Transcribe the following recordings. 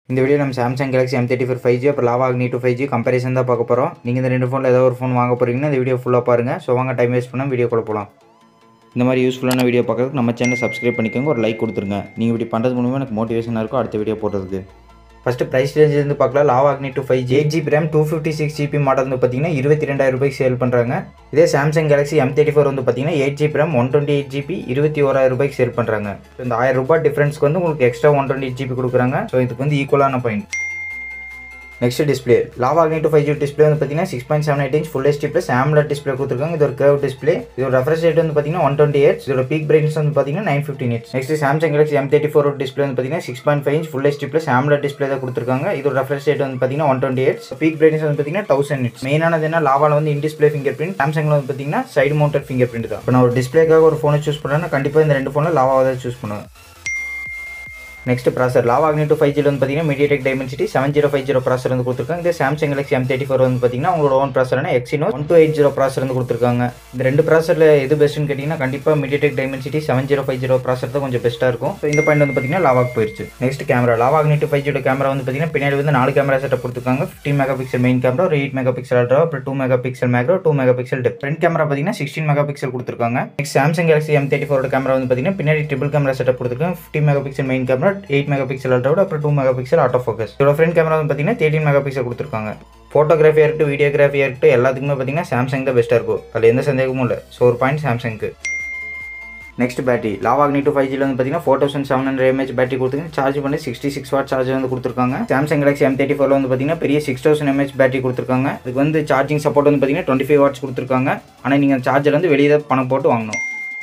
இந்த வீடியோ நம்ம Samsung Galaxy M thirty four five G அப்புறம் Lava Agni two five G comparison தான் பார்க்க போகிறோம் நீங்கள் இந்த ரெண்டு ஃபோனில் ஏதோ ஒரு ஃபோன் வாங்க போகிறீங்கன்னா இந்த வீடியோ ஃபுல்லாக பாருங்கள் ஸோ வாங்க டைம் வேஸ்ட் பண்ணால் வீடியோ கூட போகலாம் இந்த மாதிரி யூஸ்ஃபுல்லான வீடியோ பார்க்கறதுக்கு நம்ம சேனலை சப்ஸ்கிரைப் பண்ணிக்கோங்க ஒரு லைக் கொடுத்துருங்க நீங்கள் இப்படி பண்ணுறது மூலமாக எனக்கு மோட்டிவேஷனாக இருக்கும் அடுத்த வீடியோ போடுறதுக்கு ஃபஸ்ட்டு ப்ரைஸ் ரேஞ்ச் இருந்து பார்க்கலாம் Lava Agni two five G eight GB RAM two fifty six GB model வந்து பார்த்தீங்கன்னா இருபத்தி ரெண்டாயிரம் ரூபாய்க்கு சேல் பண்ணுறாங்க இதே Samsung Galaxy M thirty four வந்து பார்த்தீங்கன்னா eight GB RAM one twenty eight GB இருபத்தி ஓராயிரம் ரூபாய்க்கு சேல் பண்ணுறாங்க ஸோ இந்த ஆயிரம் ரூபாய் டிஃப்ரென்ஸ்க்கு வந்து உங்களுக்கு extra one twenty eight GB கொடுக்குறாங்க ஸோ இதுக்கு வந்து ஈக்குவலான point next display Lava Agni two five G display வந்து பார்த்தீங்கன்னா six point seven eight inch full HD plus AMOLED display கொடுத்துருக்காங்க இது ஒரு கர்வ் டிஸ்பிளே இதோட ரெஃப்ரெஷ் ரேட் வந்து பார்த்தீங்கன்னா ஒன் டுவெண்ட்டி எயிட் இதோட பீக் பிரைட்னஸ் வந்து பார்த்தீங்கன்னா nine fifteen inch next Samsung Galaxy M thirty four display வந்து பார்த்தீங்கன்னா six point five inch full HD plus AMOLED display தான் கொடுத்துருக்காங்க இதோட ரெஃப்ரெஷ் ரேட் வந்து பார்த்தீங்கன்னா one twenty eight peak brightness வந்து பார்த்தீங்கன்னா தௌசண்ட் இன்ச் மெயினானது என்ன லாவால வந்து இன் டிஸ்பிளே ஃபிங்கர் பிரிண்ட் சாம்சங்ல வந்து பார்த்தீங்கன்னா சைடு மவுண்டட் ஃபிங்கர் பிரிண்ட் தான் இப்போ நான் ஒரு டிஸ்பிளேக்காக ஒரு ஃபோனை சூஸ் பண்ணேன்னா கண்டிப்பாக இந்த ரெண்டு ஃபோனில் லாவாவை தான் சூஸ் பண்ணுவேன் நெக்ஸ்ட் ப்ராசர் லாவா அக்னி டூ ஃபைவ் ஜியில் வந்து பார்த்தீங்கன்னா MediaTek Dimensity seven zero five zero processor வந்து கொடுத்துருக்காங்க இந்த Samsung Galaxy M thirty four வந்து பார்த்தீங்கன்னா உங்களோட ஓன் ப்ராசரான Exynos one two eight zero processor வந்து கொடுத்துருக்காங்க இந்த ரெண்டு ப்ராசரில் எது பெஸ்ட்னு கேட்டிங்கன்னா கண்டிப்பாக MediaTek Dimensity seven zero five zero processor தான் கொஞ்சம் பெஸ்ட்டாக இருக்கும் ஸோ இந்த பாயிண்ட் வந்து பார்த்தீங்கன்னா லாவாக்கு போயிருச்சு next camera Lava Agni two five zero camera வந்து பார்த்தீங்கன்னா பின்னாடி வந்து நாலு கேமரா செட்டப் கொடுத்துருக்காங்க fifteen megapixel main camera ஒரு எயிட் மெகா பிக்சல் அல்ட்ரா அப்புறம் two megapixel macro two megapixel depth front camera பார்த்தீங்கன்னா சிக்ஸ்டீன் மெகா பிக்சல் கொடுத்துருக்காங்க next Samsung Galaxy M thirty ஃபோரோட கேமரா வந்து பார்த்தீங்கன்னா பின்னாடி ட்ரிபிள் கேமரா செட்டப் கொடுத்துருக்காங்க fifty megapixel main camera eight megapixel அல்ட்ராவோட அப்புறம் two megapixel autofocus இதோட ஃப்ரண்ட் கேமரா வந்து பார்த்தீங்கன்னா தேர்ட்டின் மெகா பிக்சல் கொடுத்துருக்காங்க ஃபோட்டோகிராஃபியாக இருக்கட்டும் வீடியோகிராஃபியாக இருக்கட்டும் எல்லாத்துக்குமே பார்த்தீங்கன்னா சாம்சங் தான் பெஸ்ட்டாக இருக்கும் அதில் எந்த சந்தேகமும் இல்லை ஸோ ஒரு பாயிண்ட் சாம்சங்க்கு next battery Lava Agni two five ஜியில் வந்து பார்த்தீங்கன்னா four thousand seven hundred mAh battery கொடுத்துருங்க சார்ஜ் பண்ணி சிக்ஸ்டி சிக்ஸ் வாட் சார்ஜர் வந்து கொடுத்துருக்காங்க சாம்சங் கேலக்ஸி எம் தேர்ட்டி ஃபோரில் வந்து பார்த்தீங்கன்னா பெரிய சிக்ஸ் தௌசண்ட் எம்ஏஹெச் பேட்டரி கொடுத்துருக்காங்க இதுக்கு வந்து சார்ஜிங் சப்போர்ட் வந்து பார்த்தீங்கன்னா டுவெண்ட்டி ஃபைவ் வாட்ஸ் கொடுத்துருக்காங்க ஆனால் நீங்கள் சார்ஜர் வந்து வெளியே தான் பணம் போட்டு வாங்கணும்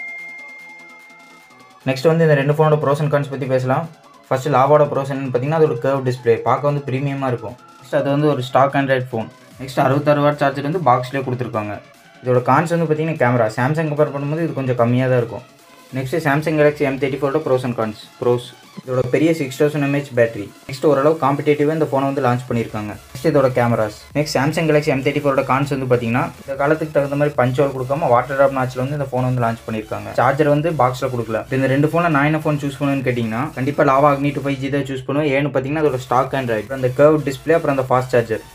நெக்ஸ்ட் வந்து இந்த ரெண்டு ஃபோனோட ப்ரோஸ் அண்ட் கான்ஸ் பற்றி பேசலாம் ஃபஸ்ட்டு லாவோட ப்ரோசன் பார்த்தீங்கன்னா அதோட கர்வ் டிஸ்பிளே பார்க்க வந்து ப்ரீமியமாக இருக்கும் நெக்ஸ்ட் அது வந்து ஒரு ஸ்டாக் ஆண்ட்ராய்ட் ஃபோன் நெக்ஸ்ட் அறுபத்தாறு வாட் சார்ஜர் வந்து பாக்ஸ்லேயே கொடுத்துருக்காங்க இதோட கான்ஸ் வந்து பார்த்தீங்கன்னா கேமரா சாம்சங் கம்பேர் பண்ணும்போது இது கொஞ்சம் கம்மியாக தான் இருக்கும் next Samsung Galaxy M thirty ஃபோரோட ப்ரோஸ் அண்ட் கான்ஸ் ப்ரோஸ் இதோட பெரிய six thousand mAh battery next ஓரளவு காம்படேட்டிவாக இந்த ஃபோனை வந்து லான்ச் பண்ணியிருக்காங்க நெக்ஸ்ட் இதோட cameras next Samsung Galaxy M thirty ஃபோரோட கான்ஸ் வந்து பார்த்தீங்கன்னா இந்த காலத்துக்கு தகுந்த மாதிரி பஞ்சோல் கொடுக்காம வாட்டர் ட்ராப் மேட்ச்சில் வந்து இந்த ஃபோன் வந்து லான்ச் பண்ணியிருக்காங்க சார்ஜர் வந்து பாக்ஸில் கொடுக்கல இந்த ரெண்டு ஃபோனில் நான் என்ன ஃபோன் சூஸ் பண்ணுவேன்னு கேட்டிங்கன்னா கண்டிப்பாக Lava Agni two five G தான் சூஸ் பண்ணுவேன் ஏன்னு பார்த்தீங்கன்னா அதோட ஸ்டாக் ஆண்ட்ராய்ட் அந்த கர்வ் டிஸ்பிளே அப்புறம் அந்த ஃபாஸ்ட் சார்ஜர்